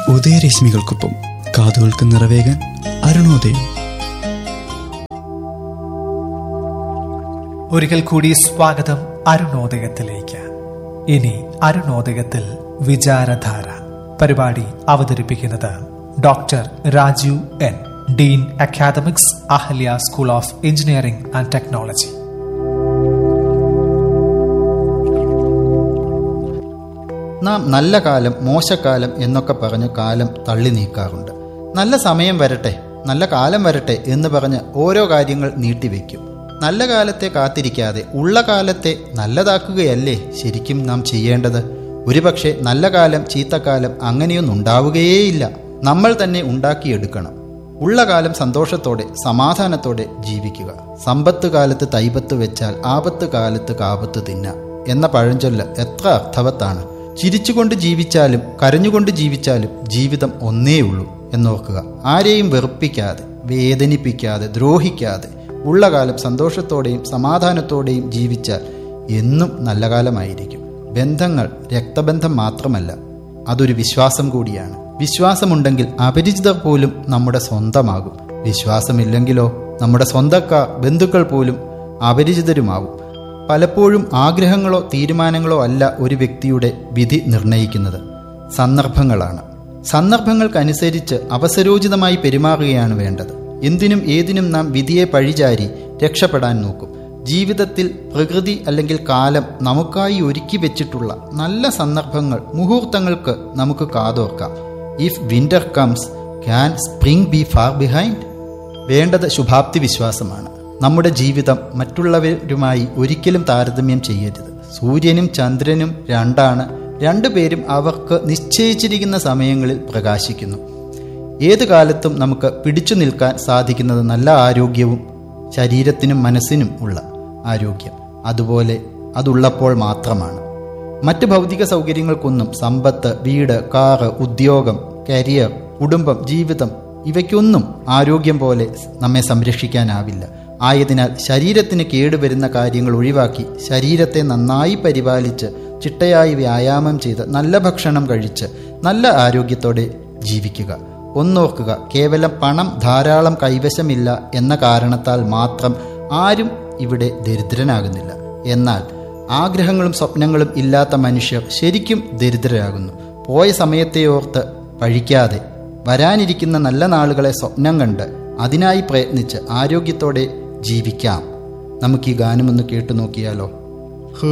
ഉദയരശ്മികൾക്കൊപ്പം കാതുകൾക്ക് നിറവേകാൻ അരുണോദയം ഒരിക്കൽ കൂടി സ്വാഗതം അരുണോദയത്തിലേക്ക് ഇനി അരുണോദയത്തിൽ വിചാരധാര പരിപാടി അവതരിപ്പിക്കുന്നത് doctor Rajeev N dean academics Ahalya school of engineering and technology നാം നല്ല കാലം മോശക്കാലം എന്നൊക്കെ പറഞ്ഞ് കാലം തള്ളി നീക്കാറുണ്ട് നല്ല സമയം വരട്ടെ നല്ല കാലം വരട്ടെ എന്ന് പറഞ്ഞ് ഓരോ കാര്യങ്ങൾ നീട്ടിവെക്കും നല്ല കാലത്തെ കാത്തിരിക്കാതെ ഉള്ള കാലത്തെ നല്ലതാക്കുകയല്ലേ ശരിക്കും നാം ചെയ്യേണ്ടത് ഒരുപക്ഷെ നല്ല കാലം ചീത്തക്കാലം അങ്ങനെയൊന്നും ഉണ്ടാവുകയേയില്ല നമ്മൾ തന്നെ ഉണ്ടാക്കിയെടുക്കണം ഉള്ള കാലം സന്തോഷത്തോടെ സമാധാനത്തോടെ ജീവിക്കുക സമ്പത്ത് കാലത്ത് തൈപത്ത് വെച്ചാൽ ആപത്ത് കാലത്ത് കാപത്ത് തിന്ന എന്ന പഴഞ്ചൊല്ല് എത്ര അർത്ഥവത്താണ് ചിരിച്ചുകൊണ്ട് ജീവിച്ചാലും കരഞ്ഞുകൊണ്ട് ജീവിച്ചാലും ജീവിതം ഒന്നേയുള്ളൂ എന്നോർക്കുക ആരെയും വെറുപ്പിക്കാതെ വേദനിപ്പിക്കാതെ ദ്രോഹിക്കാതെ ഉള്ള കാലം സന്തോഷത്തോടെയും സമാധാനത്തോടെയും ജീവിച്ചാൽ എന്നും നല്ല കാലമായിരിക്കും ബന്ധങ്ങൾ രക്തബന്ധം മാത്രമല്ല അതൊരു വിശ്വാസം കൂടിയാണ് വിശ്വാസമുണ്ടെങ്കിൽ അപരിചിതർ പോലും നമ്മുടെ സ്വന്തമാകും വിശ്വാസമില്ലെങ്കിലോ നമ്മുടെ സ്വന്തക്കാർ ബന്ധുക്കൾ പോലും അപരിചിതരുമാവും പലപ്പോഴും ആഗ്രഹങ്ങളോ തീരുമാനങ്ങളോ അല്ല ഒരു വ്യക്തിയുടെ വിധി നിർണയിക്കുന്നത് സന്ദർഭങ്ങളാണ് സന്ദർഭങ്ങൾക്കനുസരിച്ച് അവസരോചിതമായി പെരുമാറുകയാണ് വേണ്ടത് എന്തിനും ഏതിനും നാം വിധിയെ പഴിചാരി രക്ഷപ്പെടാൻ നോക്കും ജീവിതത്തിൽ പ്രകൃതി അല്ലെങ്കിൽ കാലം നമുക്കായി ഒരുക്കി വെച്ചിട്ടുള്ള നല്ല സന്ദർഭങ്ങൾ മുഹൂർത്തങ്ങൾക്ക് നമുക്ക് കാതോർക്കാം if winter comes can spring be far behind വേണ്ടത് ശുഭാപ്തി വിശ്വാസമാണ് നമ്മുടെ ജീവിതം മറ്റുള്ളവരുമായി ഒരിക്കലും താരതമ്യം ചെയ്യരുത് സൂര്യനും ചന്ദ്രനും രണ്ടാണ് രണ്ടുപേരും അവർക്ക് നിശ്ചയിച്ചിരിക്കുന്ന സമയങ്ങളിൽ പ്രകാശിക്കുന്നു ഏത് കാലത്തും നമുക്ക് പിടിച്ചു നിൽക്കാൻ സാധിക്കുന്നത് നല്ല ആരോഗ്യവും ശരീരത്തിനും മനസ്സിനും ഉള്ള ആരോഗ്യം അതുപോലെ അതുള്ളപ്പോൾ മാത്രമാണ് മറ്റ് ഭൗതിക സൗകര്യങ്ങൾക്കൊന്നും സമ്പത്ത് വീട് കാറ് ഉദ്യോഗം കരിയർ കുടുംബം ജീവിതം ഇവയ്ക്കൊന്നും ആരോഗ്യം പോലെ നമ്മെ സംരക്ഷിക്കാനാവില്ല ആയതിനാൽ ശരീരത്തിന് കേടുവരുന്ന കാര്യങ്ങൾ ഒഴിവാക്കി ശരീരത്തെ നന്നായി പരിപാലിച്ച് ചിട്ടയായി വ്യായാമം ചെയ്ത് നല്ല ഭക്ഷണം കഴിച്ച് നല്ല ആരോഗ്യത്തോടെ ജീവിക്കുക ഒന്നോർക്കുക കേവലം പണം ധാരാളം കൈവശമില്ല എന്ന കാരണത്താൽ മാത്രം ആരും ഇവിടെ ദരിദ്രനാകുന്നില്ല എന്നാൽ ആഗ്രഹങ്ങളും സ്വപ്നങ്ങളും ഇല്ലാത്ത മനുഷ്യർ ശരിക്കും ദരിദ്രരാകുന്നു പോയ സമയത്തെ ഓർത്ത് പഴിക്കാതെ വരാനിരിക്കുന്ന നല്ല നാളുകളെ സ്വപ്നം കണ്ട് അതിനായി പ്രയത്നിച്ച് ആരോഗ്യത്തോടെ ജീവിക്കാം നമുക്ക് ഈ ഗാനമൊന്ന് കേട്ടു നോക്കിയാലോ